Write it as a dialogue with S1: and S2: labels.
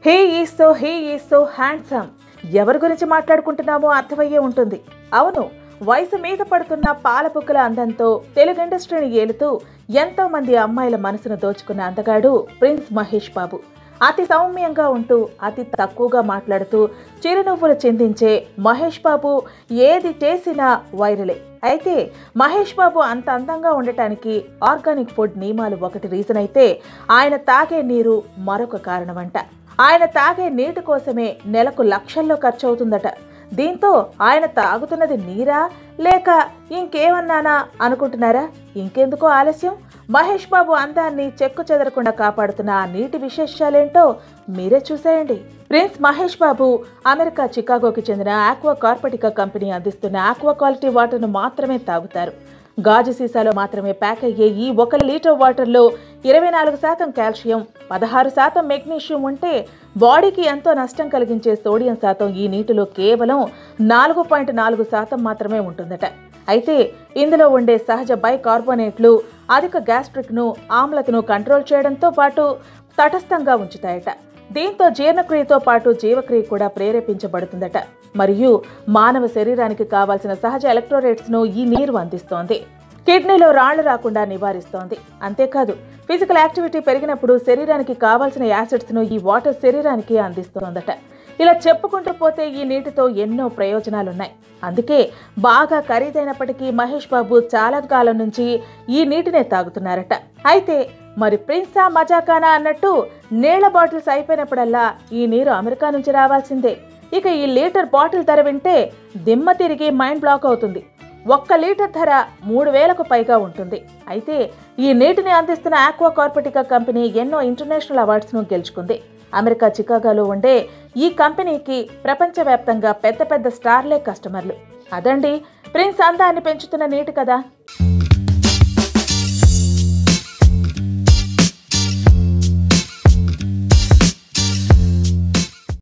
S1: he is so he is so handsome ఎవరి గురించి మాట్లాడుకుంటున్నామో అర్థమయ్యే ఉంటుంది అవును వయసు మీద పడుతున్న పాలపుక్కల అందంతో తెలుగు ఇండస్ట్రీని ఏలుతూ ఎంతో మంది అమ్మాయిల మనసును దోచుకున్న అందగాడు ప్రిన్స్ మహేష్ బాబు అతి సౌమ్యంగా ఉంటూ అతి తక్కువగా మాట్లాడుతూ చిరునవ్వులు చిందించే మహేష్ బాబు ఏది చేసినా వైరలే అయితే మహేష్ బాబు అంత అందంగా ఉండటానికి ఆర్గానిక్ ఫుడ్ నియమాలు ఒకటి రీజన్ అయితే ఆయన తాగే నీరు మరొక కారణమంట ఆయన తాగే నీటి కోసమే నెలకు లక్షల్లో ఖర్చు అవుతుందట దీంతో ఆయన తాగుతున్నది నీరా లేక ఇంకేమన్నానా అనుకుంటున్నారా ఇంకెందుకో ఆలస్యం మహేష్ బాబు అందాన్ని చెక్కు చెదరకుండా కాపాడుతున్న ఆ నీటి విశేషాలేంటో మీరే చూసేయండి ప్రిన్స్ మహేష్ బాబు అమెరికా చికాగోకి చెందిన ఆక్వా కార్పటికా కంపెనీ అందిస్తున్న ఆక్వా క్వాలిటీ వాటర్ను మాత్రమే తాగుతారు గాజు సీసాలో మాత్రమే ప్యాక్ అయ్యే ఈ ఒక లీటర్ వాటర్లో ఇరవై నాలుగు శాతం కాల్షియం పదహారు శాతం మెగ్నీషియం ఉంటే బాడీకి ఎంతో నష్టం కలిగించే సోడియం శాతం ఈ నీటిలో కేవలం నాలుగు పాయింట్ నాలుగు శాతం మాత్రమే ఉంటుందట అయితే ఇందులో ఉండే సహజ బైకార్బోనేట్లు అధిక గ్యాస్ట్రిక్ను ఆమ్లతను కంట్రోల్ చేయడంతో పాటు తటస్థంగా ఉంచుతాయట దీంతో జీర్ణక్రియతో పాటు జీవక్రియ కూడా ప్రేరేపించబడుతుందట మరియు మానవ శరీరానికి కావాల్సిన సహజ ఎలక్ట్రోరేట్స్ను ఈ నీరు అందిస్తోంది కిడ్నీలో రాళ్లు రాకుండా నివారిస్తోంది అంతేకాదు ఫిజికల్ యాక్టివిటీ పెరిగినప్పుడు శరీరానికి కావాల్సిన యాసిడ్స్ను ఈ వాటర్ శరీరానికి అందిస్తోందట ఇలా చెప్పుకుంటూ పోతే ఈ నీటితో ఎన్నో ప్రయోజనాలున్నాయి అందుకే బాగా ఖరీదైనప్పటికీ మహేష్ బాబు చాలా కాలం నుంచి ఈ నీటినే తాగుతున్నారట అయితే మరి ప్రిన్సా మజాకానా అన్నట్టు నీళ్ల బాటిల్స్ అయిపోయినప్పుడల్లా ఈ నీరు అమెరికా నుంచి రావాల్సిందే ఇక ఈ లీటర్ బాటిల్ ధర వింటే దిమ్మ తిరిగి మైండ్ బ్లాక్ అవుతుంది ఒక్క లీటర్ ధర మూడు వేలకు పైగా ఉంటుంది అయితే ఈ నీటిని అందిస్తున్న ఆక్వా కార్పటికా కంపెనీ ఎన్నో ఇంటర్నేషనల్ అవార్డ్స్ను గెలుచుకుంది అమెరికా చికాగోలో ఉండే ఈ కంపెనీకి ప్రపంచవ్యాప్తంగా పెద్ద పెద్ద స్టార్లే కస్టమర్లు అదండి ప్రిన్స్ అందాన్ని పెంచుతున్న నీటి కదా